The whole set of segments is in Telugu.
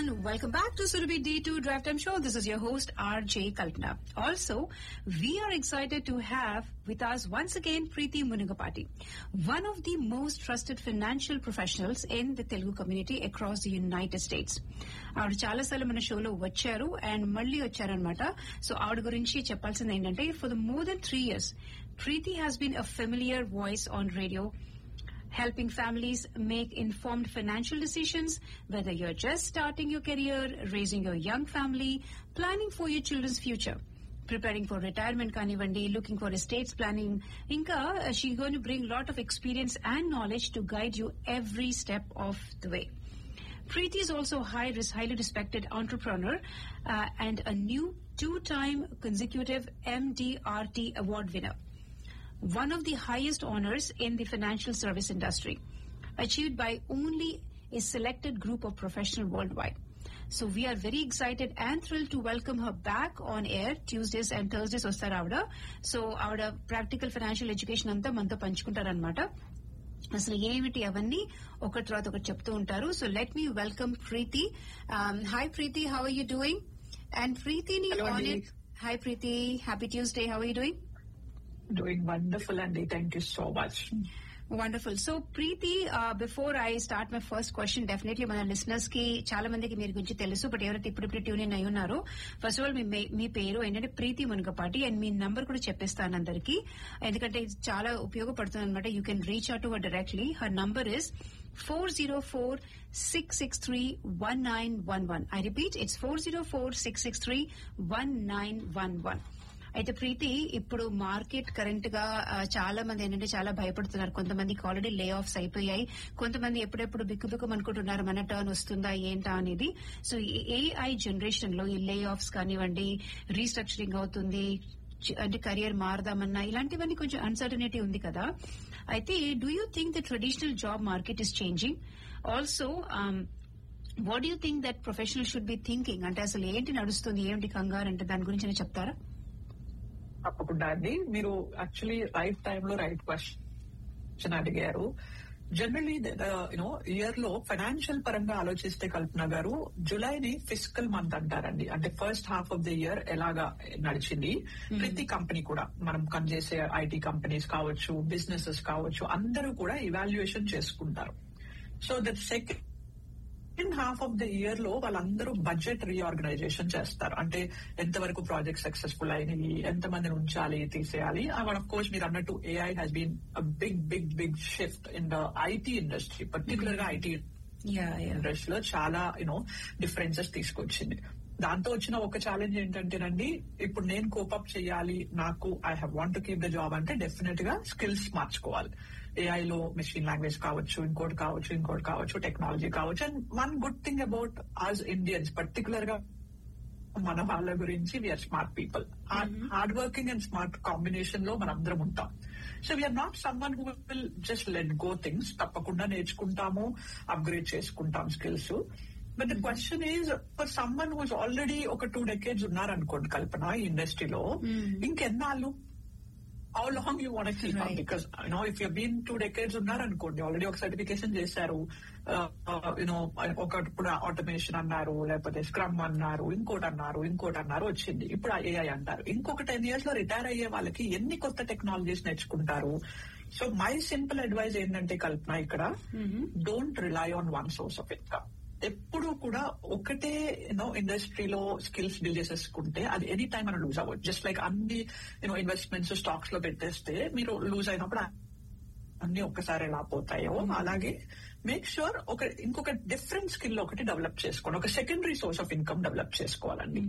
everyone. Welcome back to Surabhi D2 Drive Time Show. This is your host, RJ Kalpana. Also, we are excited to have with us once again Preeti Munigapati, one of the most trusted financial professionals in the Telugu community across the United States. ఆవిడ చాలా సార్లు మన షోలో వచ్చారు అండ్ మళ్ళీ వచ్చారనమాట సో ఆవిడ గురించి చెప్పాల్సింది ఏంటంటే for the more than three years Preethi has been a familiar voice on radio helping families make informed financial decisions, whether you're just starting your career, raising your young family, planning for your children's future. Preparing for retirement kanivandi, looking for estates planning. Inka, uh, she's going to bring a lot of experience and knowledge to guide you every step of the way. Preeti is also a high, highly respected entrepreneur uh, and a new two-time consecutive MDRT award winner one of the highest honors in the financial service industry, achieved by only a selected group of professionals worldwide. So we are very excited and thrilled to welcome her back on air Tuesdays and Thursdays వస్తారు ఆవిడ సో ఆవిడ ప్రాక్టికల్ ఫైనాన్షియల్ ఎడ్యుకేషన్ అంతా మనతో పంచుకుంటారనమాట అసలు ఏమిటి అవన్నీ ఒకటి తర్వాత ఒకటి చెప్తూ ఉంటారు so let me welcome Preethi hi Preethi how are you doing and ప్రీతిని Hello, on Andy. It hi Preethi happy Tuesday how are you doing Doing wonderful, Andy. Thank you so much. Wonderful so Preethi before I start my first question definitely మన లిసనర్స్ కి చాలా మందికి మీరు గురించి తెలుసు బట్ ఎవరైతే ఇప్పుడిప్పుడు ట్యూన్ ఇన్ అయి ఉన్నారో ఫస్ట్ ఆఫ్ ఆల్ మీ మే- మీ పేరు ఏంటంటే ప్రీతి మునగపాటి అండ్ మీ నంబర్ కూడా చెప్పేస్తాను అందరికి ఎందుకంటే ఇది చాలా ఉపయోగపడుతుంది అనమాట you can reach out to directly her number is four zero four six six three one nine one one I repeat it's four zero four six six three one nine one one అయితే ప్రీతి ఇప్పుడు మార్కెట్ కరెంట్ గా ఆ, చాలా మంది ఏంటంటే చాలా భయపడుతున్నారు కొంతమందికి ఆల్రెడీ లే ఆఫ్స్ అయిపోయాయి కొంతమంది ఎప్పుడెప్పుడు బిక్కు బిక్కు అనుకుంటున్నారు మన టర్న్ వస్తుందా ఏంటా అనేది సో ఏఐ జనరేషన్ లో ఈ లే ఆఫ్స్ కానివ్వండి రీస్ట్రక్చరింగ్ అవుతుంది చ- అంటే కెరియర్ మారదామన్నా ఇలాంటివన్నీ కొంచెం అన్సర్టనిటీ ఉంది కదా అయితే do you think the traditional job market is changing also what you think that professional should be thinking అంటే అసలు ఏంటి నడుస్తుంది ఏంటి కంగారు అంటే దాని గురించి ఏమైనా చెప్తారా తప్పకుండా అండి మీరు యాక్చువల్లీ రైట్ టైంలో రైట్ క్వశ్చన్ అడిగారు జనరలీ యూనో ఇయర్ లో ఫైనాన్షియల్ పరంగా ఆలోచిస్తే కల్పన గారు జులైని ఫిజికల్ మంత్ అంటారండి అంటే first half of the year ఎలాగా నడిచింది ప్రతి కంపెనీ కూడా మనం పనిచేసే ఐటీ కంపెనీస్ కావచ్చు బిజినెసెస్ కావచ్చు అందరూ కూడా ఇవాల్యుయేషన్ చేసుకుంటారు so that second second half of the year లో వాళ్ళందరూ బడ్జెట్ రీఆర్గనైజేషన్ చేస్తారు అంటే ఎంతవరకు ప్రాజెక్ట్ సక్సెస్ఫుల్ అయినవి ఎంత మందిని ఉంచాలి తీసేయాలి ఆఫ్ కోర్స్ మీరు అన్నట్టు AI has been big big big shift in the IT industry particular గా ఐటీ యా యా ఇండస్ట్రీలో చాలా యూనో డిఫరెన్సెస్ తీసుకొచ్చింది దాంతో వచ్చిన ఒక ఛాలెంజ్ ఏంటంటేనండి ఇప్పుడు నేను కోపప్ చేయాలి నాకు I have want to keep the job అంటే డెఫినెట్ గా స్కిల్స్ మార్చుకోవాలి AI లో మెషిన్ లాంగ్వేజ్ కావచ్చు ఇంకోటి కావచ్చు ఇంకోటి కావచ్చు టెక్నాలజీ కావచ్చు and one good thing about as Indians particular గా మన వాళ్ళ గురించి we are smart people hard working and smart combination లో మనందరం ఉంటాం so we are not someone who will just let go things తప్పకుండా నేర్చుకుంటాము అప్గ్రేడ్ చేసుకుంటాం skills but the question is for someone who's already ఒక టూ డెకేడ్స్ ఉన్నారనుకోండి కల్పన ఈ ఇండస్ట్రీలో ఇంకెన్నాళ్ళు how long you want keep Right. Because you know if you been two decades ఉన్నారనుకోండి ఆల్రెడీ ఒక సర్టిఫికేషన్ చేశారు యూనో ఒకప్పుడు ఆటోమేషన్ అన్నారు లేకపోతే స్క్రమ్ అన్నారు ఇంకోటి అన్నారు ఇంకోటి అన్నారు వచ్చింది ఇప్పుడు ఏఐ అంటారు ఇంకొక టెన్ ఇయర్స్ లో రిటైర్ అయ్యే వాళ్ళకి ఎన్ని కొత్త టెక్నాలజీస్ నేర్చుకుంటారు సో మై సింపుల్ అడ్వైజ్ ఏంటంటే కల్పన ఇక్కడ don't rely on one source of income ఎప్పుడు కూడా ఒకటే యూనో ఇండస్ట్రీలో స్కిల్స్ బిల్డ్ చేసేసుకుంటే అది ఎనీ టైం మనం లూజ్ అవ్వచ్చు జస్ట్ లైక్ అన్ని యూనో ఇన్వెస్ట్మెంట్స్ స్టాక్స్ లో పెట్టేస్తే మీరు లూజ్ అయినప్పుడు అన్ని ఒక్కసారి ఎలా పోతాయో అలాగే మేక్ షూర్ ఒక ఇంకొక డిఫరెంట్ స్కిల్ ఒకటి డెవలప్ చేసుకోండి ఒక secondary source of income develop చేసుకోవాలండి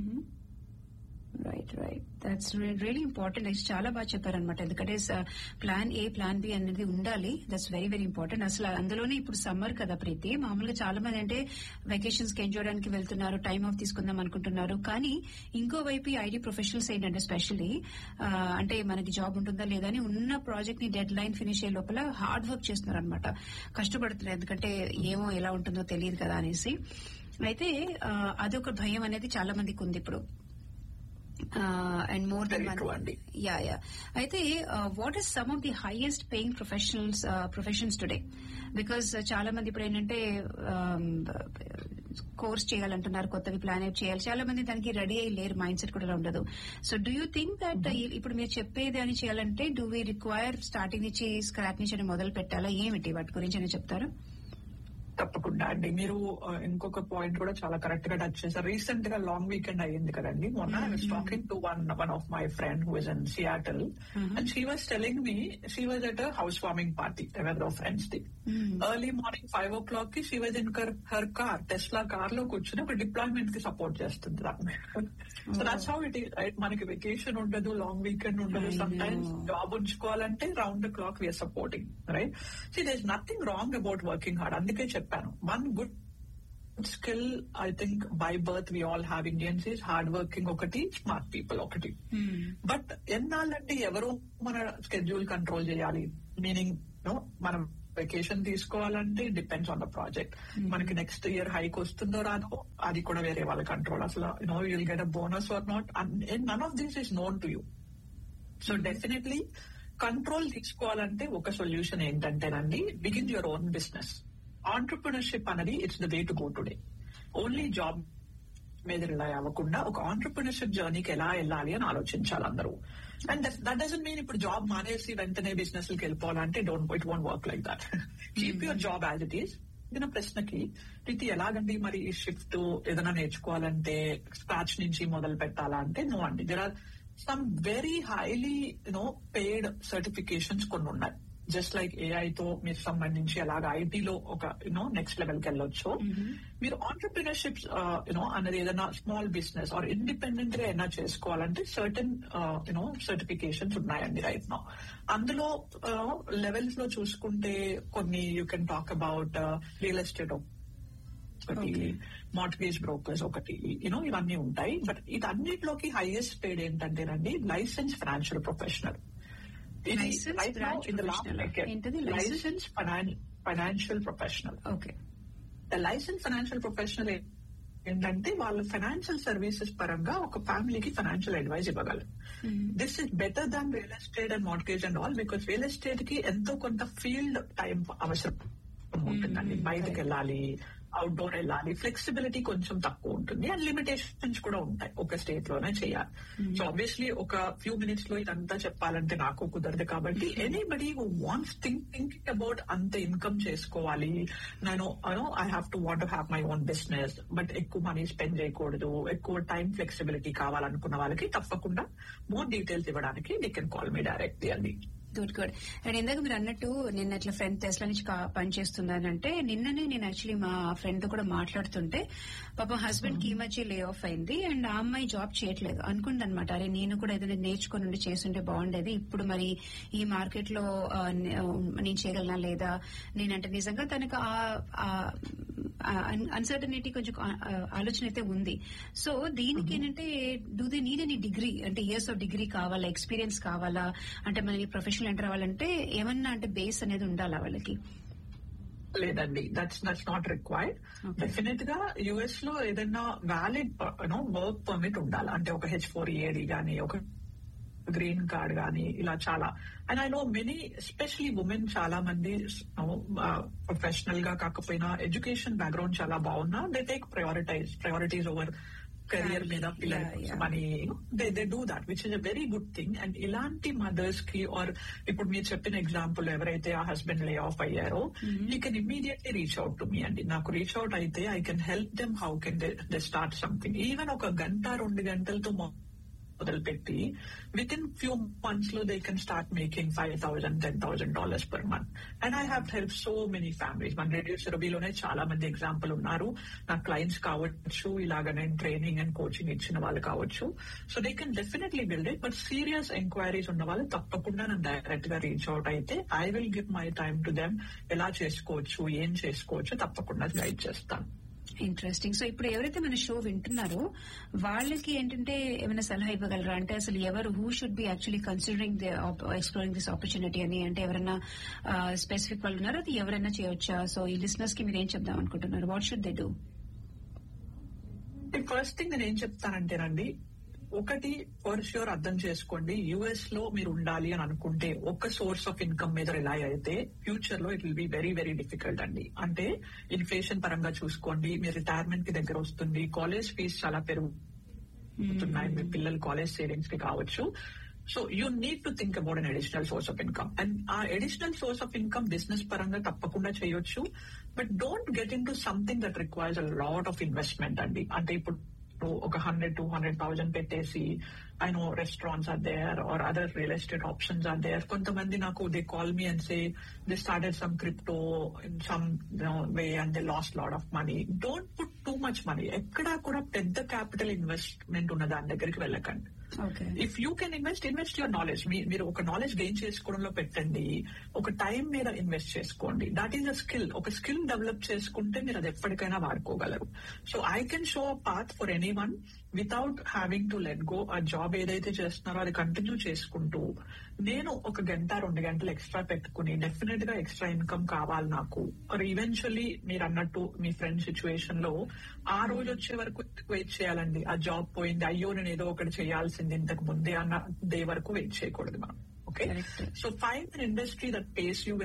right right that's really important అది చాలా బాగా చెప్పారనమాట ఎందుకంటే ప్లాన్ ఏ ప్లాన్ బి అనేది ఉండాలి దట్స్ వెరీ వెరీ ఇంపార్టెంట్ అసలు అందులోనే ఇప్పుడు సమ్మర్ కదా ప్రీతి మామూలుగా చాలా మంది అంటే వెకేషన్స్ కి ఎంజాయ్ చేయడానికి వెళ్తున్నారు టైం ఆఫ్ తీసుకుందాం అనుకుంటున్నారు కానీ ఇంకో వైపు ఐటీ ప్రొఫెషనల్స్ ఏంటంటే స్పెషల్లీ అంటే మనకి జాబ్ ఉంటుందా లేదా అని ఉన్న ప్రాజెక్ట్ ని డెడ్ లైన్ ఫినిష్ అయ్యే లోపల హార్డ్ వర్క్ చేస్తున్నారు అనమాట కష్టపడుతున్నారు ఎందుకంటే ఏమో ఎలా ఉంటుందో తెలియదు కదా అనేసి అయితే ఆ, అదొక భయం అనేది చాలా మందికి ఉంది ఇప్పుడు and more than Very true అండి. యా యా అయితే what is some of the highest paying professionals professions today because చాలా మంది ఇప్పుడు ఏంటంటే కోర్స్ చేయాలంటున్నారు కొత్తవి ప్లాన్ చేయాలి చాలా మంది దానికి రెడీ అయ్యి లేరు మైండ్ సెట్ కూడా ఉండదు so do you think that ఇప్పుడు మీరు చెప్పేది అని చేయాలంటే డూ వీ రిక్వైర్ స్టార్టింగ్ నుంచి స్క్రాప్ నుంచి అని మొదలు పెట్టాలా ఏమిటి వాటి గురించి అని చెప్తారా తప్పకుండా అండి మీరు ఆ, ఇంకొక పాయింట్ కూడా చాలా కరెక్ట్ గా టచ్ చేశారు రీసెంట్ గా లాంగ్ వీకెండ్ అయ్యింది కదండి మొన్న talking to one one of my friend who is in Seattle and she was telling me she was at house warming party ఎవరిదో friends the early morning five o'clock కి she was in her car Tesla car లో కూర్చుని ఒక డిప్లాయ్మెంట్ కి సపోర్ట్ చేస్తుంది so that's how it right మనకి వెకేషన్ ఉండదు లాంగ్ వీకెండ్ ఉండదు I sometimes know. Job ఉంచుకోవాలంటే round the clock we are supporting right see there's nothing wrong about working hard అందుకే చెప్పాను one good skill I think by birth we all have Indians is hard working ఒకటి స్మార్ట్ పీపుల్ ఒకటి బట్ ఎన్నాళ్ళంటే ఎవరు మన స్కెడ్యూల్ కంట్రోల్ చేయాలి మీనింగ్ మనం వెకేషన్ తీసుకోవాలంటే డిపెండ్స్ ఆన్ ద ప్రాజెక్ట్ మనకి నెక్స్ట్ ఇయర్ హైక్ వస్తుందో రాదో అది కూడా వేరే వాళ్ళ కంట్రోల్ అసలు no you'll get a bonus or not none of this is known to you so definitely control తీసుకోవాలంటే ఒక సొల్యూషన్ ఏంటంటేనండి begin your own business entrepreneurship అనేది it's the way to go today only job మీద రిలై అవ్వకుండా ఒక ఆంటర్ప్రినర్షిప్ జర్నీకి ఎలా వెళ్ళాలి అని ఆలోచించాలి అందరూ అండ్ దట్ డజన్ మీన్ ఇప్పుడు జాబ్ మానేసి వెంటనే బిజినెస్ కి వెళ్ళిపోవాలంటే don't it won't work like that keep your job as it is ఇదిన ప్రశ్నకి ప్రీతి ఎలాగండి మరి ఈ షిఫ్ట్ ఏదైనా నేర్చుకోవాలంటే స్క్రాచ్ నుంచి మొదలు పెట్టాలా అంటే నో అండి there are some very highly you know paid certifications కొన్ని ఉన్నాయి జస్ట్ లైక్ ఏఐ తో మీరు సంబంధించి అలాగా ఐటీలో ఒక యూనో నెక్స్ట్ లెవెల్ కి వెళ్ళొచ్చు మీరు ఆంటర్ప్రినర్షిప్ యూనో అనేది ఏదైనా స్మాల్ బిజినెస్ ఆర్ ఇండిపెండెంట్ గా ఏదైనా చేసుకోవాలంటే సర్టన్ యూనో సర్టిఫికేషన్స్ ఉన్నాయండి రైట్ నో అందులో లెవెల్స్ లో చూసుకుంటే కొన్ని you can talk about real estate ఒకటి Okay. మార్ట్గేజ్ బ్రోకర్స్ ఒకటి యూనో ఇవన్నీ ఉంటాయి బట్ ఇదన్నిటిలోకి హైయెస్ట్ పేడ్ ఏంటంటేనండి license financial professional License branch professional. ఏంటది license? License financial professional okay license financial professional ఏంటంటే వాళ్ళు ఫైనాన్షియల్ సర్వీసెస్ పరంగా ఒక ఫ్యామిలీకి ఫైనాన్షియల్ అడ్వైస్ ఇవ్వగలరు this is better than real estate and mortgage and all because real estate కి ఎంతో కొంత ఫీల్డ్ టైం అవసరం ఉంటుందండి Mm, బయటకు correct. వెళ్ళాలి అవుట్డోర్ వెళ్ళాలి ఫ్లెక్సిబిలిటీ కొంచెం తక్కువ ఉంటుంది అండ్ లిమిటేషన్స్ కూడా ఉంటాయి ఒక స్టేట్ లోనే చేయాలి సో ఆబ్వియస్లీ ఒక ఫ్యూ మినిట్స్ లో ఇదంతా చెప్పాలంటే నాకు కుదరదు కాబట్టి anybody who wants think thinking about అంత ఇన్కమ్ చేసుకోవాలి నేను I have to want have my own business but ఎక్కువ మనీ స్పెండ్ చేయకూడదు ఎక్కువ టైం ఫ్లెక్సిబిలిటీ కావాలనుకున్న వాళ్ళకి తప్పకుండా మోర్ డీటెయిల్స్ ఇవ్వడానికి they can call me directly అండి గుడ్ గుడ్ అండ్ ఇందాక మీరు అన్నట్టు నిన్న ఇట్లా ఫ్రెండ్ టెస్లా నుంచి కా- పనిచేస్తుందని అంటే నిన్ననే నేను యాక్చువల్లీ మా ఫ్రెండ్ తో కూడా మాట్లాడుతుంటే పాపం హస్బెండ్ కి ఈ మధ్య లే ఆఫ్ అయింది అండ్ ఆ అమ్మాయి జాబ్ చేయట్లేదు అనుకుంది అనమాట అరే నేను కూడా ఏదైనా నేర్చుకుని ఉండి చేస్తుంటే బాగుండేది ఇప్పుడు మరి ఈ మార్కెట్ లో ఆ, నే- ఆ, నేను చేయగలనా లేదా నేనంటే నిజంగా తనకు అన్సర్టనిటీ కొంచెం ఆ- ఆ, ఆలోచన అయితే ఉంది సో దీనికి ఏంటంటే do they need any degree అంటే ఇయర్స్ ఆఫ్ డిగ్రీ కావాలా ఎక్స్పీరియన్స్ కావాలా అంటే మన ప్రొఫెషనల్ ఎంటర్ అవ్వాలంటే ఏమన్నా అంటే బేస్ అనేది ఉండాలా వాళ్ళకి లేదండి that's that's not required Okay. Definite గా యుఎస్ లో ఏదైనా వ్యాలిడ్ యూనో వర్క్ పర్మిట్ ఉండాలి అంటే ఒక హెచ్ ఫోర్ ఏడి గానీ ఒక గ్రీన్ కార్డ్ గానీ ఇలా చాలా and I know many especially women చాలా మంది ప్రొఫెషనల్ గా కాకపోయినా ఎడ్యుకేషన్ బ్యాక్గ్రౌండ్ చాలా బాగున్నా they take prioritize priorities over career మీద Family, పిల్లల yeah, కోసం yeah. అని they they do that which is a very good thing and ఇలాంటి మదర్స్ కి ఆర్ ఇప్పుడు మీరు చెప్పిన ఎగ్జాంపుల్ ఎవరైతే ఆ హస్బెండ్ లే ఆఫ్ అయ్యారో you can immediately reach out to me అండి నాకు రీచ్ అవుట్ అయితే I can help them how can they start something even ఒక గంట రెండు గంటలతో మొ- మొదలుపెట్టి విత్ ఇన్ ఫ్యూ మంత్స్ లో they can start making five thousand ten thousand dollars per month and I have help so many families మన రేడియో సెరబీలోనే చాలా మంది ఎగ్జాంపుల్ ఉన్నారు నా క్లయింట్స్ కావచ్చు ఇలాగ నేను ట్రైనింగ్ అండ్ కోచింగ్ ఇచ్చిన వాళ్ళు కావచ్చు so they can definitely build it but serious enquiries ఉన్న వాళ్ళు తప్పకుండా నన్ను డైరెక్ట్ గా రీచ్ అవుట్ అయితే I will give my time to them ఎలా చేసుకోవచ్చు ఏం చేసుకోవచ్చు తప్పకుండా గైడ్ చేస్తాను ఇంట్రెస్టింగ్ సో ఇప్పుడు ఎవరైతే మన షో వింటున్నారో వాళ్ళకి ఏంటంటే ఏమైనా సలహా ఇవ్వగలరా అంటే అసలు ఎవరు who should be actually considering the exploring this opportunity అని అంటే ఎవరైనా స్పెసిఫిక్ వాళ్ళు ఉన్నారో అది ఎవరైనా చేయొచ్చా సో ఈ లిసినర్స్ కి మీరు ఏం చెప్దాం అనుకుంటున్నారు what should they do first thing నేను ఏం చెప్తానంటేనండి ఒకటి ఫర్ ష్యూర్ అర్థం చేసుకోండి యుఎస్ లో మీరు ఉండాలి అని అనుకుంటే ఒక సోర్స్ ఆఫ్ ఇన్కమ్ మీద రిలై అయితే ఫ్యూచర్ లో it will be very very difficult అండి అంటే ఇన్ఫ్లేషన్ పరంగా చూసుకోండి మీ రిటైర్మెంట్ కి దగ్గర వస్తుంది కాలేజ్ ఫీజు చాలా పెరుగుతున్నాయి మీ పిల్లలు కాలేజ్ సేవింగ్స్ కి కావచ్చు so you need to think about an additional source of income and ఆ additional source of income business పరంగా తప్పకుండా చేయొచ్చు but don't get into something that requires a lot of investment అండి అంటే ఇప్పుడు ఒక హండ్రెడ్ టూ హండ్రెడ్ థౌజండ్ పెట్టేసి I know restaurants are there are other real estate options are there కొంతమంది నాకు they call me and say they started some crypto in some way and they lost lot of money don't put too much money ఎక్కడా కూడా పెద్ద క్యాపిటల్ ఇన్వెస్ట్మెంట్ ఉన్న దాని దగ్గరికి వెళ్ళకండి okay if you can invest invest your knowledge మీరు ఒక నాలెడ్జ్ గెయిన్ చేసుకోవడంలో పెట్టండి ఒక టైం మీద ఇన్వెస్ట్ చేసుకోండి దట్ ఈస్ అ స్కిల్ ఒక స్కిల్ డెవలప్ చేసుకుంటే మీరు అది ఎప్పటికైనా వాడుకోగలరు so I can show a path for anyone without having to let go ఆ జాబ్ ఏదైతే చేస్తున్నారో అది కంటిన్యూ చేసుకుంటూ నేను ఒక గంట రెండు గంటలు ఎక్స్ట్రా పెట్టుకుని డెఫినెట్ గా ఎక్స్ట్రా ఇన్కమ్ కావాలి నాకు ఆర్ ఈవెన్చువల్లీ మీరు అన్నట్టు మీ ఫ్రెండ్ సిచ్యువేషన్ లో ఆ రోజు వచ్చే వరకు వెయిట్ చేయాలండి ఆ జాబ్ పోయింది అయ్యో నేను ఏదో ఒకటి చేయాల్సింది ఇంతకు ముందే అన్న డే వరకు వెయిట్ చేయకూడదు మనం okay Correct. So find an industry that pays you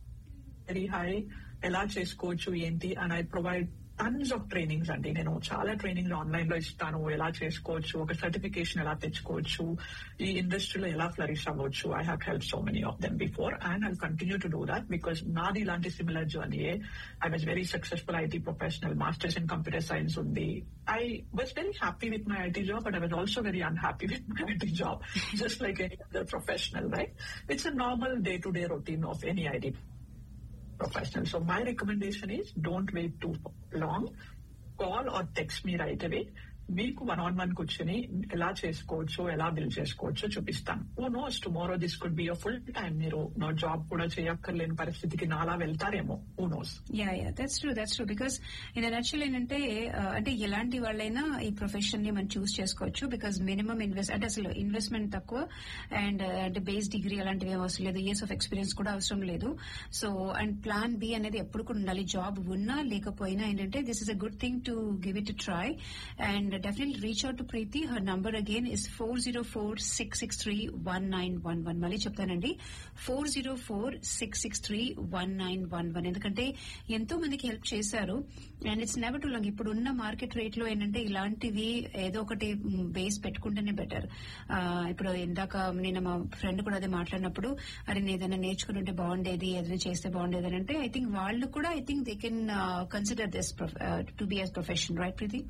very high ఎలా చేసుకోవచ్చు ఏంటి and I provide tons of trainings అండి నేను చాలా ట్రైనింగ్ ఆన్లైన్ లో ఇస్తాను ఎలా చేసుకోవచ్చు ఒక సర్టిఫికేషన్ ఎలా తెచ్చుకోవచ్చు ఈ ఇండస్ట్రీలో ఎలా ఫ్లరిష్ అవ్వచ్చు I have help so many of them before and I continue to do that because నాది ఇలాంటి similar journey I was very successful IT professional masters in computer science ఉంది I was very happy with my IT job but I was also very unhappy with my IT job just like any other professional right it's a normal day to day routine of any IT professional. So my recommendation is don't wait too long. Call or text me right away. మీకు వన్ ఆన్ వన్ కూర్చొని ఎలా చేసుకోవచ్చు ఎలా బిల్ చేసుకోవచ్చో చూపిస్తాను who knows tomorrow this could be a full time మీరు నో జాబ్ కూడా చేయక్కర్లేని పరిస్థితికి నాలా వెళ్తారేమో who knows yeah yeah that's true that's true because in natural ఏంటంటే ఆ, అంటే ఎలాంటి వాళ్ళైనా ఈ ప్రొఫెషన్ ని మనం చూస్ చేసుకోవచ్చు బికాస్ మినిమం ఇన్వెస్ట్ అంటే అసలు ఇన్వెస్ట్మెంట్ తక్కువ అండ్ అంటే బేస్ డిగ్రీ అలాంటివి ఏం అవసరం లేదు ఇయర్స్ ఆఫ్ ఎక్స్పీరియన్స్ కూడా అవసరం లేదు సో అండ్ ప్లాన్ బి అనేది ఎప్పుడు కూడా ఉండాలి జాబ్ ఉన్నా లేకపోయినా ఏంటంటే this is a good thing to give it try and definitely reach out to Preethi her number again is four zero four six six three one nine one one మళ్ళీ చెప్తానండి four zero four six six three one nine one one ఎందుకంటే ఎంతో మందికి హెల్ప్ చేశారు and it's never too long ఇప్పుడు ఉన్న మార్కెట్ రేట్ లో ఏంటంటే ఇలాంటివి ఏదో ఒకటి బేస్ పెట్టుకుంటేనే బెటర్ ఇప్పుడు ఇందాక నేను మా ఫ్రెండ్ కూడా అదే మాట్లాడినప్పుడు అరే నేను ఏదైనా నేర్చుకుని ఉంటే బాగుండేది ఏదైనా చేస్తే బాగుండేది అని అంటే ఐ థింక్ వాళ్ళు కూడా I think they can consider this to be as profession right Preethi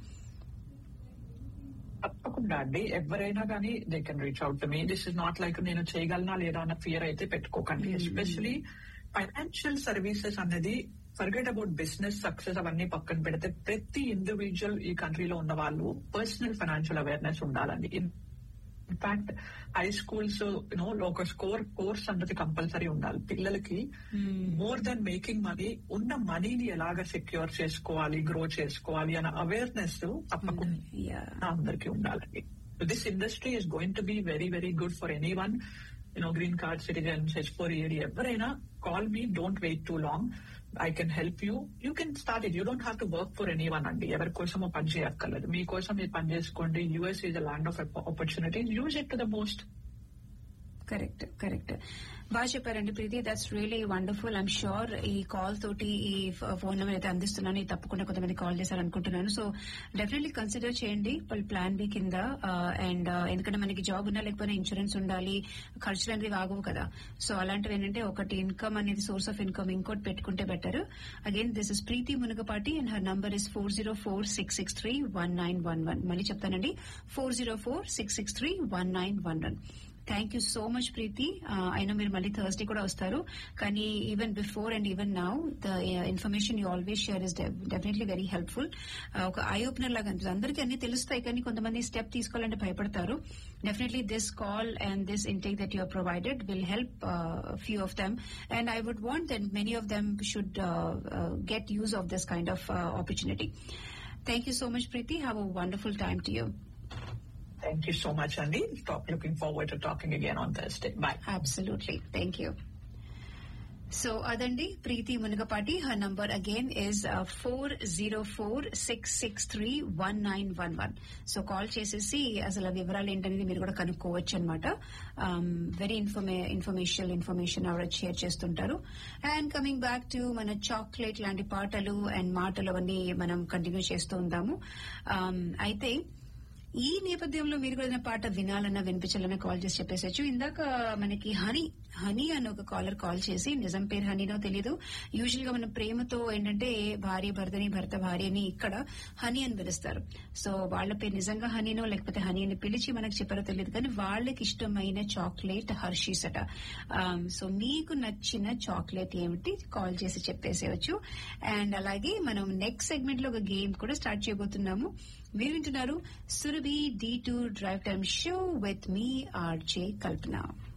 తప్పకుండా అండి ఎవరైనా కానీ they can reach out me this is not like నేను చేయగలనా లేదా అన్న ఫియర్ అయితే పెట్టుకోకండి ఎస్పెషలీ ఫైనాన్షియల్ సర్వీసెస్ అనేది ఫర్గెట్ అబౌట్ బిజినెస్ సక్సెస్ అవన్నీ పక్కన పెడితే ప్రతి ఇండివిజువల్ ఈ కంట్రీలో ఉన్న వాళ్ళు పర్సనల్ ఫైనాన్షియల్ అవేర్నెస్ ఉండాలండి ఇన్ఫాక్ట్ హై స్కూల్స్ యూనో ఒక స్కోర్ కోర్స్ అన్నది కంపల్సరీ ఉండాలి పిల్లలకి మోర్ దెన్ మేకింగ్ మనీ ఉన్న మనీని ఎలాగ సెక్యూర్ చేసుకోవాలి గ్రో చేసుకోవాలి అన్న అవేర్నెస్ తప్పకుండా యా అందరికీ ఉండాలండి this industry is going to be very very good for anyone you know green card citizens H four EAD ఎవరైనా call me don't wait too long I can help you you can start it you don't have to work for anyone అండి ఎవరి కోసమో పని చేయక్కర్లేదు మీకోసం మీరు పని చేసుకోండి US is a land of opportunity use it to the most correct correct బాగా చెప్పారండి ప్రీతి that's really wonderful I'm sure ఈ కాల్ తోటి ఈ ఫోన్ నెంబర్ అయితే అందిస్తున్నాను ఇది తప్పకుండా కొంతమంది కాల్ చేశారు అనుకుంటున్నాను సో డెఫినెట్లీ కన్సిడర్ చేయండి వాళ్ళ ప్లాన్ బి కింద అండ్ ఎందుకంటే మనకి జాబ్ ఉన్నా లేకపోయినా ఇన్సూరెన్స్ ఉండాలి ఖర్చులు అనేవి ఆగవు కదా సో అలాంటివి ఏంటంటే ఒకటి ఇన్కమ్ అనేది సోర్స్ ఆఫ్ ఇన్కమ్ ఇంకోటి పెట్టుకుంటే better again this is Preethi Munagapati and her number is four zero four six six three one nine one one మళ్ళీ చెప్తానండి four zero four six six three one nine one one thank you so much Preethi అయినా మీరు మళ్ళీ థర్స్డే కూడా వస్తారు కానీ even before and even now the information you always share is definitely very helpful ఒక ఐ ఓపెనర్ లాగా అనిపిస్తుంది అందరికీ అన్ని తెలుస్తాయి కానీ కొంతమంది స్టెప్ తీసుకోవాలంటే భయపడతారు definitely this call and this intake that you're provided will help few of them and I would want that many of them should get use of this kind of opportunity thank you so much Preethi have a wonderful time to you Thank you so much, Andy. Stop looking forward to talking again on Thursday. Bye. Absolutely. Thank you. So అదండి Preethi Munagapati her number again is four zero four six six three one nine one one so call చేసేసి అసలు ఆ వివరాలు ఏంటనేది మీరు కూడా కనుక్కోవచ్చు అనమాట వెరీ ఇన్ఫర్మే ఇన్ఫర్మేషన్ ఇన్ఫర్మేషన్ ఆవిడ షేర్ చేస్తుంటారు అండ్ కమింగ్ బ్యాక్ టు మన చాక్లెట్ లాంటి పాటలు అండ్ మాటలు అవన్నీ మనం కంటిన్యూ చేస్తూ ఉంటాము Um, అయితే ఈ నేపథ్యంలో మీరు కూడా ఏదైనా పాట వినాలన్నా వినిపించాలన్నా కాల్ చేసి చెప్పేసచ్చు ఇందాక మనకి హనీ హనీ అని ఒక కాలర్ కాల్ చేసి నిజం పేరు హనీనో తెలీదు యూజువల్ గా మన ప్రేమతో ఏంటంటే భార్య భర్తని భర్త భార్యని ఇక్కడ హనీ అని పిలుస్తారు సో వాళ్ళ పేరు నిజంగా హనీనో లేకపోతే హనీ అని పిలిచి మనకు చెప్పారో తెలియదు కానీ వాళ్ళకి ఇష్టమైన చాక్లెట్ హర్షీస్ అట ఆమ్, సో మీకు నచ్చిన చాక్లెట్ ఏమిటి కాల్ చేసి చెప్పేసేయచ్చు అండ్ అలాగే మనం నెక్స్ట్ సెగ్మెంట్ లో ఒక గేమ్ కూడా స్టార్ట్ చేయబోతున్నాము మీరు వింటున్నారు Surabhi D two drive time show with me RJ Kalpana